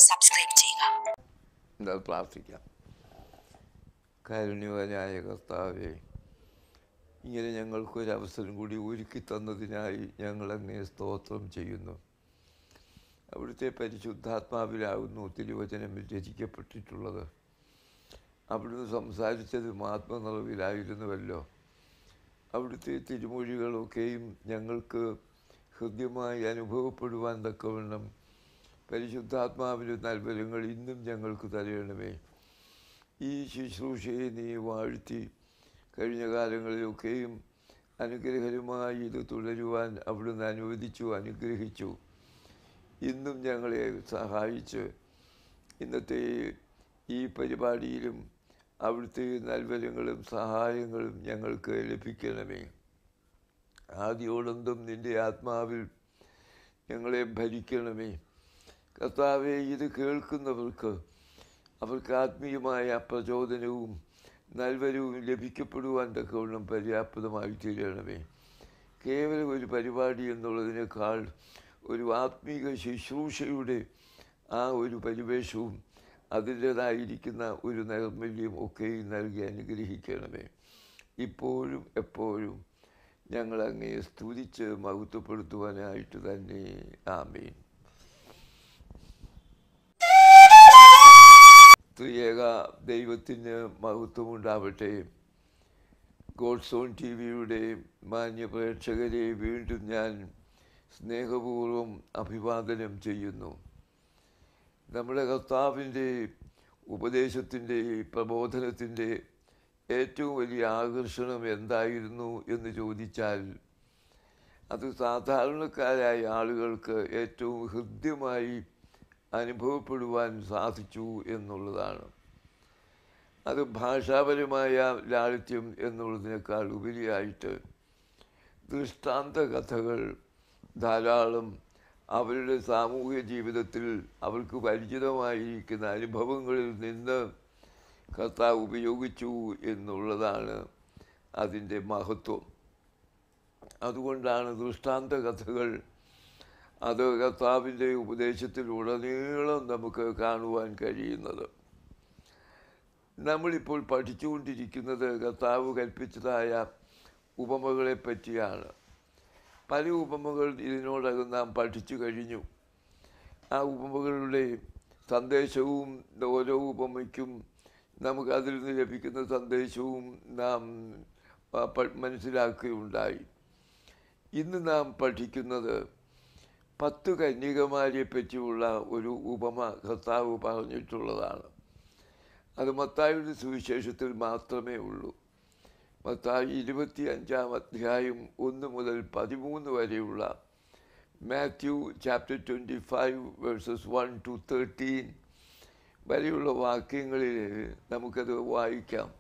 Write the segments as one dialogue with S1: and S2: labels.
S1: subscribe ചെയ്യുക
S2: എന്താ പ്രാർത്ഥിക്കാം കാരുണ്യവനായ കർത്താവെ ഇങ്ങനെ ഞങ്ങൾക്കൊരവസരം കൂടി ഒരുക്കി തന്നതിനായി ഞങ്ങൾ അങ്ങേ സ്തോത്രം ചെയ്യുന്നു അവിടുത്തെ പരിശുദ്ധാത്മാവിലാകുന്നു തിരുവചനം രചിക്കപ്പെട്ടിട്ടുള്ളത് അവിടുന്ന് സംസാരിച്ചതും ആത്മനിറവിലായിരുന്നുവല്ലോ അവിടുത്തെ തിരുമൊഴികളൊക്കെയും ഞങ്ങൾക്ക് ഹൃദ്യമായി അനുഭവപ്പെടുവാൻ തക്കവണ്ണം പരിശുദ്ധാത്മാവിൻ്റെ നൽവരങ്ങൾ ഇന്നും ഞങ്ങൾക്ക് തരയണമേ ഈ ശുശ്രൂഷയെ നീ വാഴ്ത്തി കഴിഞ്ഞ കാലങ്ങളിലൊക്കെയും അനുഗ്രഹരമായി ഇത് തുടരുവാൻ അവിടുന്ന് അനുവദിച്ചു അനുഗ്രഹിച്ചു ഇന്നും ഞങ്ങളെ സഹായിച്ച് ഇന്നത്തെ ഈ പരിപാടിയിലും അവിടുത്തെ നൽവരങ്ങളും സഹായങ്ങളും ഞങ്ങൾക്ക് ലഭിക്കണമേ ആദ്യോടന്തും നിൻ്റെ ആത്മാവിൽ ഞങ്ങളെ ഭരിക്കണമേ കർത്താവെ ഇത് കേൾക്കുന്നവർക്ക് അവർക്ക് ആത്മീയമായ പ്രചോദനവും നൽവരവും ലഭിക്കപ്പെടുവാൻ തക്കവണ്ണം പര്യാപ്തമായി തീരണമേ കേവലം ഒരു പരിപാടി എന്നുള്ളതിനേക്കാൾ ഒരു ആത്മീക ശുശ്രൂഷയുടെ ആ ഒരു പരിവേഷവും അതിൻ്റേതായിരിക്കുന്ന ഒരു നൈർമല്യം ഒക്കെയും നൽകി അനുഗ്രഹിക്കണമേ ഇപ്പോഴും എപ്പോഴും ഞങ്ങൾ അങ്ങയെ സ്തുതിച്ച് മഹത്വപ്പെടുത്തുവാനായിട്ട് തന്നെ ആമീൻ ത്രിയേക ദൈവത്തിന് മഹത്വമുണ്ടാവട്ടെ ഗോഡ്സ് ഓൺ ടി വിയുടെ മാന്യ പ്രേക്ഷകരെ വീണ്ടും ഞാൻ സ്നേഹപൂർവ്വം അഭിവാദനം ചെയ്യുന്നു നമ്മുടെ കർത്താവിൻ്റെ ഉപദേശത്തിൻ്റെ പ്രബോധനത്തിൻ്റെ ഏറ്റവും വലിയ ആകർഷണം എന്തായിരുന്നു എന്ന് ചോദിച്ചാൽ അത് സാധാരണക്കാരായ ആളുകൾക്ക് ഏറ്റവും ഹൃദ്യമായി അനുഭവപ്പെടുവാൻ സാധിച്ചു എന്നുള്ളതാണ് അത് ഭാഷാപരമായ ലാളിത്യം എന്നുള്ളതിനേക്കാൾ ഉപരിയായിട്ട് ദൃഷ്ടാന്ത കഥകൾ ധാരാളം അവരുടെ സാമൂഹിക ജീവിതത്തിൽ അവർക്ക് പരിചിതമായിരിക്കുന്ന അനുഭവങ്ങളിൽ നിന്ന് കർത്താവ് ഉപയോഗിച്ചു എന്നുള്ളതാണ് അതിൻ്റെ മഹത്വം അതുകൊണ്ടാണ് ദൃഷ്ടാന്ത കഥകൾ അത് കർത്താവിൻ്റെ ഉപദേശത്തിലുടനീളം നമുക്ക് കാണുവാൻ കഴിയുന്നത് നമ്മളിപ്പോൾ പഠിച്ചുകൊണ്ടിരിക്കുന്നത് കർത്താവ് കൽപ്പിച്ചതായ ഉപമകളെ പറ്റിയാണ് പല ഉപമകൾ ഇതിനോടകം നാം പഠിച്ചു കഴിഞ്ഞു ആ ഉപമകളുടെ സന്ദേശവും ഓരോ ഉപമയ്ക്കും നമുക്ക് അതിൽ നിന്ന് ലഭിക്കുന്ന സന്ദേശവും നാം ആ, പ- മനസ്സിലാക്കുകയുണ്ടായി ഇന്ന് നാം പഠിക്കുന്നത് പത്ത് കന്യകമാരെ പറ്റിയുള്ള ഒരു ഉപമ കർത്താവ് പറഞ്ഞിട്ടുള്ളതാണ് അത് മത്തായിയുടെ സുവിശേഷത്തിൽ മാത്രമേ ഉള്ളൂ മത്തായി ഇരുപത്തി അഞ്ചാം അധ്യായം ഒന്ന് മുതൽ പതിമൂന്ന് വരെയുള്ള Matthew chapter twenty five verses one to thirteen വരെയുള്ള വാക്യങ്ങളിൽ നമുക്കത് വായിക്കാം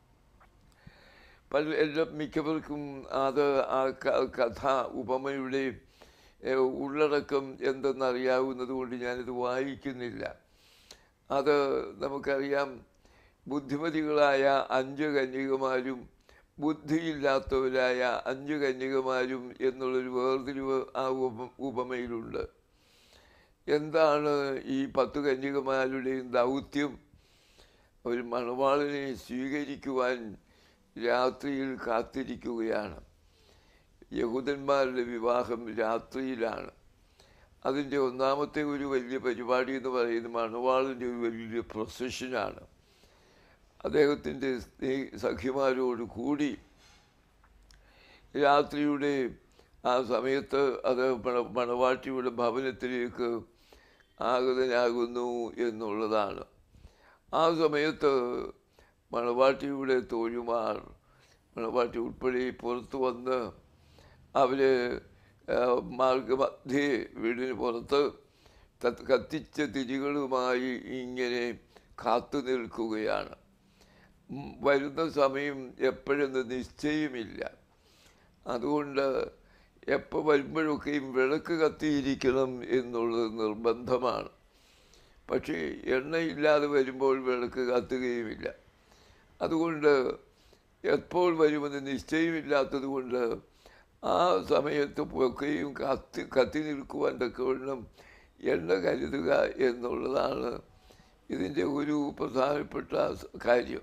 S2: പല എല്ലാ മിക്കവർക്കും അത് ആ ക- കഥ ഉപമയുടെ ഏഹ്, ഉള്ളടക്കം എന്തെന്നറിയാവുന്നത് കൊണ്ട് ഞാനിത് വായിക്കുന്നില്ല അത് നമുക്കറിയാം ബുദ്ധിമതികളായ അഞ്ച് കന്യകമാരും ബുദ്ധിയില്ലാത്തവരായ അഞ്ച് കന്യകമാരും എന്നുള്ളൊരു വേർതിരിവ് ആ ഉപ ഉപമയിലുണ്ട് എന്താണ് ഈ പത്ത് കന്യകമാരുടെയും ദൗത്യം ഒരു മണവാളിനെ സ്വീകരിക്കുവാൻ രാത്രിയിൽ കാത്തിരിക്കുകയാണ് യഹൂദന്മാരുടെ വിവാഹം രാത്രിയിലാണ് അതിൻ്റെ ഒന്നാമത്തെ ഒരു വലിയ പരിപാടി എന്ന് പറയുന്നത് മണവാളിൻ്റെ ഒരു വലിയ പ്രൊസഷനാണ് അദ്ദേഹത്തിൻ്റെ സ്നേ- സഖിമാരോട് കൂടി രാത്രിയുടെ ആ സമയത്ത് അത് മണ മണവാട്ടിയുടെ ഭവനത്തിലേക്ക് ആഗതനാകുന്നു എന്നുള്ളതാണ് ആ സമയത്ത് മണവാട്ടിയുടെ തോഴിമാർ മണവാട്ടി ഉൾപ്പെടെ പുറത്ത് വന്ന് അവർ മാർഗമധ്യേ വീടിന് പുറത്ത് ക- കത്തിച്ച തിരികളുമായി ഇങ്ങനെ കാത്തു നിൽക്കുകയാണ് ഉം, വരുന്ന സമയം എപ്പോഴെന്ന് നിശ്ചയമില്ല അതുകൊണ്ട് എപ്പോൾ വരുമ്പോഴൊക്കെയും വിളക്ക് കത്തിയിരിക്കണം എന്നുള്ളത് നിർബന്ധമാണ് പക്ഷേ എണ്ണയില്ലാതെ വരുമ്പോൾ വിളക്ക് കത്തുകയുമില്ല അതുകൊണ്ട് എപ്പോൾ വരുമെന്ന് നിശ്ചയമില്ലാത്തത് കൊണ്ട് ആ സമയത്ത് ഒക്കെയും കത്തി കത്തി നിൽക്കുവാൻ തക്കവണ്ണം എണ്ണ കരുതുക എന്നുള്ളതാണ് ഇതിൻ്റെ ഒരു പ്രധാനപ്പെട്ട കാര്യം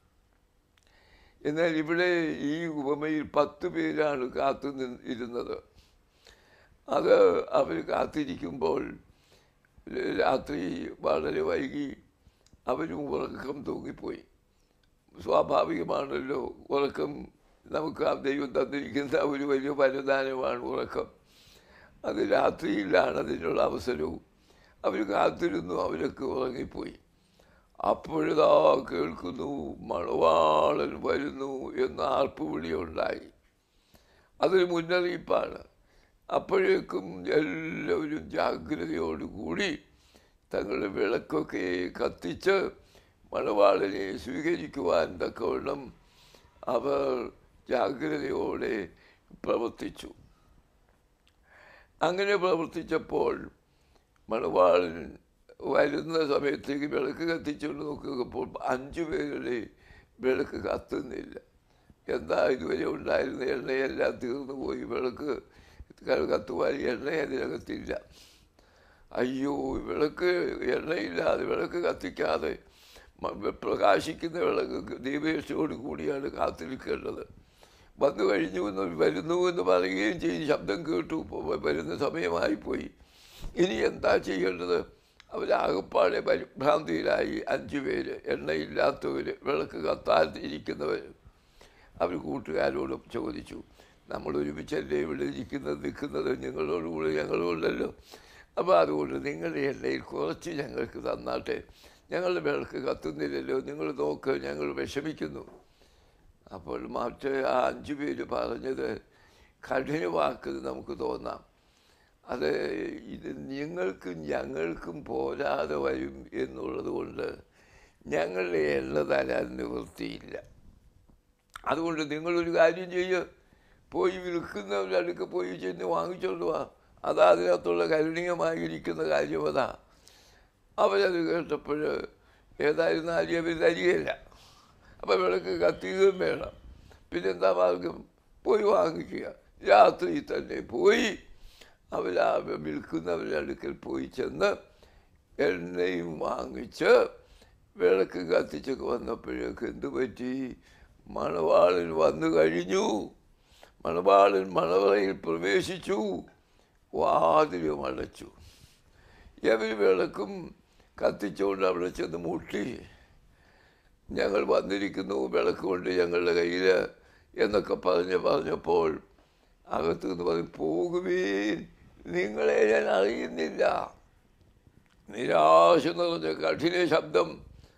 S2: എന്നാൽ ഇവിടെ ഈ ഉപമയിൽ പത്ത് പേരാണ് കാത്തു നിന്ന് ഇരുന്നത് അത് അവർ കാത്തിരിക്കുമ്പോൾ രാത്രി വളരെ വൈകി അവരും ഉറക്കം തൂങ്ങിപ്പോയി സ്വാഭാവികമാണല്ലോ ഉറക്കം നമുക്ക് ആ ദൈവം തന്നിരിക്കുന്ന ഒരു വലിയ വരദാനമാണ് ഉറക്കം അത് രാത്രിയിലാണ് അതിനുള്ള അവസരവും അവർ കാത്തിരുന്നു അവരൊക്കെ ഉറങ്ങിപ്പോയി അപ്പോഴിതാ കേൾക്കുന്നു മണവാളൻ വരുന്നു എന്ന ആർപ്പുവിളി ഉണ്ടായി അതൊരു മുന്നറിയിപ്പാണ് അപ്പോഴേക്കും എല്ലാവരും ജാഗ്രതയോടുകൂടി തങ്ങളുടെ വിളക്കൊക്കെ കത്തിച്ച് മണവാളനെ സ്വീകരിക്കുവാൻ തക്കവണ്ണം അവർ ജാഗ്രതയോടെ പ്രവർത്തിച്ചു അങ്ങനെ പ്രവർത്തിച്ചപ്പോൾ മണവാളൻ വരുന്ന സമയത്തേക്ക് വിളക്ക് കത്തിച്ചുകൊണ്ട് നോക്കിയപ്പോൾ അഞ്ചു പേരുടെ വിളക്ക് കത്തുന്നില്ല എന്താ ഇതുവരെ ഉണ്ടായിരുന്ന എണ്ണയെല്ലാം തീർന്നു പോയി വിളക്ക് കത്തുവാൻ എണ്ണ അതിനകത്തില്ല അയ്യോ വിളക്ക് എണ്ണയില്ലാതെ വിളക്ക് കത്തിക്കാതെ പ്രകാശിക്കുന്ന വിളക്ക് ദീപേക്ഷയോട് കൂടിയാണ് കാത്തിരിക്കേണ്ടത് വന്നു കഴിഞ്ഞു എന്ന് വരുന്നു എന്ന് പറയുകയും ചെയ്ത് ശബ്ദം കേട്ടു വരുന്ന സമയമായിപ്പോയി ഇനി എന്താ ചെയ്യേണ്ടത് അവരാകപ്പാടെ പരിഭ്രാന്തിയിലായി അഞ്ചു പേര് എണ്ണയില്ലാത്തവർ വിളക്ക് കത്താതിരിക്കുന്നവർ അവർ കൂട്ടുകാരോടും ചോദിച്ചു നമ്മൾ ഒരുമിച്ചല്ലേ ഇവിടെ ഇരിക്കുന്നത് നിൽക്കുന്നത് നിങ്ങളോടുകൂടെ ഞങ്ങളുണ്ടല്ലോ അപ്പോൾ അതുകൊണ്ട് നിങ്ങളുടെ എണ്ണയിൽ കുറച്ച് ഞങ്ങൾക്ക് തന്നാട്ടെ ഞങ്ങളുടെ വിളക്ക് കത്തുന്നില്ലല്ലോ നിങ്ങൾ നോക്ക് ഞങ്ങൾ വിഷമിക്കുന്നു അപ്പോൾ മറ്റ് ആ അഞ്ചു പേര് പറഞ്ഞത് കഠിന വാക്ക് നമുക്ക് തോന്നാം അത് ഇത് നിങ്ങൾക്കും ഞങ്ങൾക്കും പോരാതെ വരും എന്നുള്ളത് കൊണ്ട് ഞങ്ങളുടെ എണ്ണ തരാൻ നിവൃത്തിയില്ല അതുകൊണ്ട് നിങ്ങളൊരു കാര്യം ചെയ്യുക പോയി വിൽക്കുന്നവരുടെ അടുക്ക പോയി ചെന്ന് വാങ്ങിച്ചോണ്ട് വാ അതാ അതിനകത്തുള്ള കരുണീയമായിരിക്കുന്ന കാര്യം അതാ അവരത് കേട്ടപ്പോൾ ഏതായിരുന്നാലും അവർ തരികയില്ല അപ്പം വിളക്ക് കത്തിയുകയും വേണം പിന്നെന്താ മാർഗം പോയി വാങ്ങിക്കുക രാത്രി തന്നെ പോയി അവർ ആ വിൽക്കുന്നവരുടെ അടുക്കൽ പോയി ചെന്ന് എണ്ണയും വാങ്ങിച്ച് വിളക്ക് കത്തിച്ചൊക്കെ വന്നപ്പോഴേക്ക് എന്തു പറ്റി മണവാളൻ വന്നു കഴിഞ്ഞു മണവാളൻ മണവറയിൽ പ്രവേശിച്ചു വാതിലും അടച്ചു ഇവർ വിളക്കും കത്തിച്ചുകൊണ്ട് അവിടെ ചെന്ന് മുട്ടി ഞങ്ങൾ വന്നിരിക്കുന്നു വിളക്ക് കൊണ്ട് ഞങ്ങളുടെ കയ്യിൽ എന്നൊക്കെ പറഞ്ഞ് പറഞ്ഞപ്പോൾ അകത്തു നിന്ന് പറഞ്ഞ് പോകുവീൻ നിങ്ങളെ ഞാൻ അറിയുന്നില്ല നിരാശ നിറഞ്ഞ കഠിന ശബ്ദം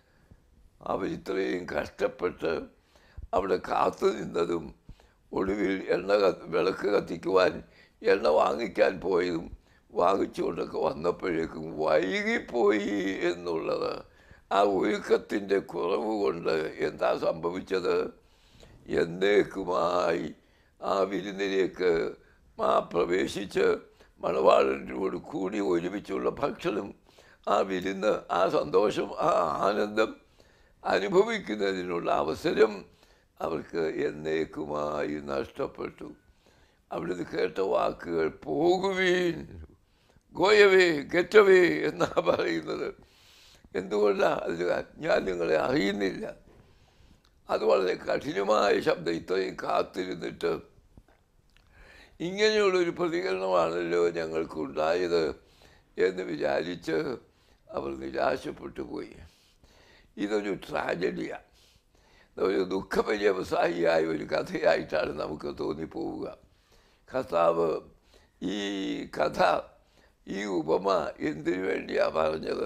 S2: അവരിത്രയും കഷ്ടപ്പെട്ട് അവിടെ കാത്തു നിന്നതും ഒടുവിൽ എണ്ണ വിളക്ക് കത്തിക്കുവാൻ എണ്ണ വാങ്ങിക്കാൻ പോയതും വാങ്ങിച്ചുകൊണ്ടൊക്കെ വന്നപ്പോഴേക്കും വൈകിപ്പോയി എന്നുള്ളത് ആ ഒരുക്കത്തിൻ്റെ കുറവ് കൊണ്ട് എന്താ സംഭവിച്ചത് എന്നേക്കുമായി ആ വിരുന്നിലേക്ക് ആ പ്രവേശിച്ച് മണവാളനോട് കൂടി ഒരുമിച്ചുള്ള ഭക്ഷണം ആ വിരുന്ന് ആ സന്തോഷം ആ ആനന്ദം അനുഭവിക്കുന്നതിനുള്ള അവസരം അവർക്ക് എന്നേക്കുമായി നഷ്ടപ്പെട്ടു അവിടുന്ന് കേട്ട വാക്കുകൾ പോകുവീൻ ഗോയവേ ഗെറ്റവേ എന്നാ പറയുന്നത് എന്തുകൊണ്ടാണ് അതിന് ഞാൻ നിങ്ങളെ അറിയുന്നില്ല അത് വളരെ കഠിനമായ ശബ്ദം ഇത്രയും കാത്തിരുന്നിട്ട് ഇങ്ങനെയുള്ളൊരു പ്രതികരണമാണല്ലോ ഞങ്ങൾക്കുണ്ടായത് എന്ന് വിചാരിച്ച് അവർ നിരാശപ്പെട്ടു പോയി ഇതൊരു ട്രാജഡിയാണ് ഒരു ദുഃഖപര്യവസായിയായ ഒരു കഥയായിട്ടാണ് നമുക്ക് തോന്നിപ്പോവുക കഥാവ് ഈ കഥ ഈ ഉപമ എന്തിനു വേണ്ടിയാണ് പറഞ്ഞത്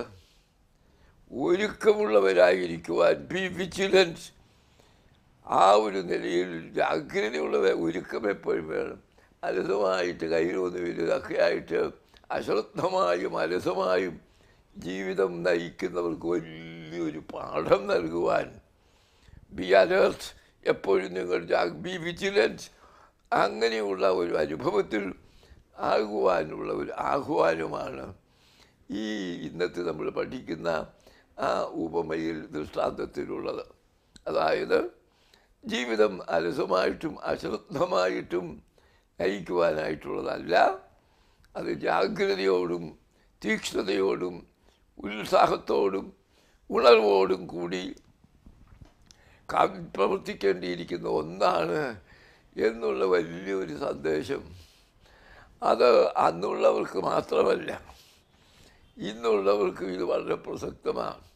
S2: ഒരുക്കമുള്ളവരായിരിക്കുവാൻ ബി വിജിലൻസ് ആ ഒരു നിലയിൽ ജാഗ്രതയുള്ള ഒരുക്കം എപ്പോഴും വേണം അലസമായിട്ട് കയ്യിലൊന്നുമില്ലതൊക്കെ ആയിട്ട് അശ്രദ്ധമായും അലസമായും ജീവിതം നയിക്കുന്നവർക്ക് വലിയൊരു പാഠം നൽകുവാൻ ബി അലേർട്ട് എപ്പോഴും നിങ്ങൾ ബി വിജിലൻസ് അങ്ങനെയുള്ള ഒരു അനുഭവത്തിൽ ആകുവാനുള്ള ഒരു ആഹ്വാനമാണ് ഈ ഇന്നത്തെ നമ്മൾ പഠിക്കുന്ന ആ ഉപമയിൽ ദൃഷ്ടാന്തത്തിലുള്ളത് അതായത് ജീവിതം അലസമായിട്ടും അശ്രദ്ധമായിട്ടും നയിക്കുവാനായിട്ടുള്ളതല്ല അത് ജാഗ്രതയോടും തീക്ഷ്ണതയോടും ഉത്സാഹത്തോടും ഉണർവോടും കൂടി കം- പ്രവർത്തിക്കേണ്ടിയിരിക്കുന്ന ഒന്നാണ് എന്നുള്ള വലിയൊരു സന്ദേശം അത് അന്നുള്ളവർക്ക് മാത്രമല്ല ഇന്നുള്ളവർക്കും ഇത് വളരെ പ്രസക്തമാണ്